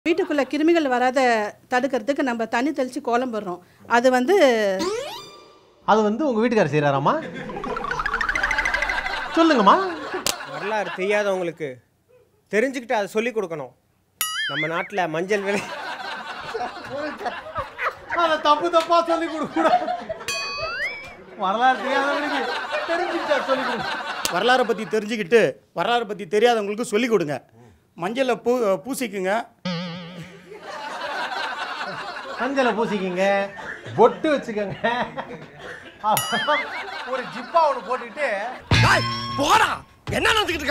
வீட்டுக்குள்ள கிருமிகள் வராத தடுக்கிறதுக்கு நம்ம தண்ணி தெளித்து கோலம் போடுறோம் அது வந்து அது வந்து உங்க வீட்டுக்காரர் செய்கிறாராம்மா சொல்லுங்கம்மா வரலாறு தெரியாதவங்களுக்கு தெரிஞ்சுக்கிட்டு அதை சொல்லி கொடுக்கணும் நம்ம நாட்டில் மஞ்சள் விலை அதை தப்பு தப்பா சொல்லி கொடுக்கூடாது வரலாறு தெரியாதவங்களுக்கு தெரிஞ்சுக்கிட்டா சொல்லி கொடு வரலாறை பற்றி தெரிஞ்சுக்கிட்டு வரலாறை பற்றி தெரியாதவங்களுக்கு சொல்லிக் கொடுங்க மஞ்சளை பூ பூசிக்குங்க மஞ்சளை பூசிக்கிங்க பொட்டு வச்சுக்கோங்க அப்புறம் ஒரு ஜிப்பா ஒன்று போட்டுக்கிட்டு போடா என்ன நடந்துக்கிட்டு இருக்க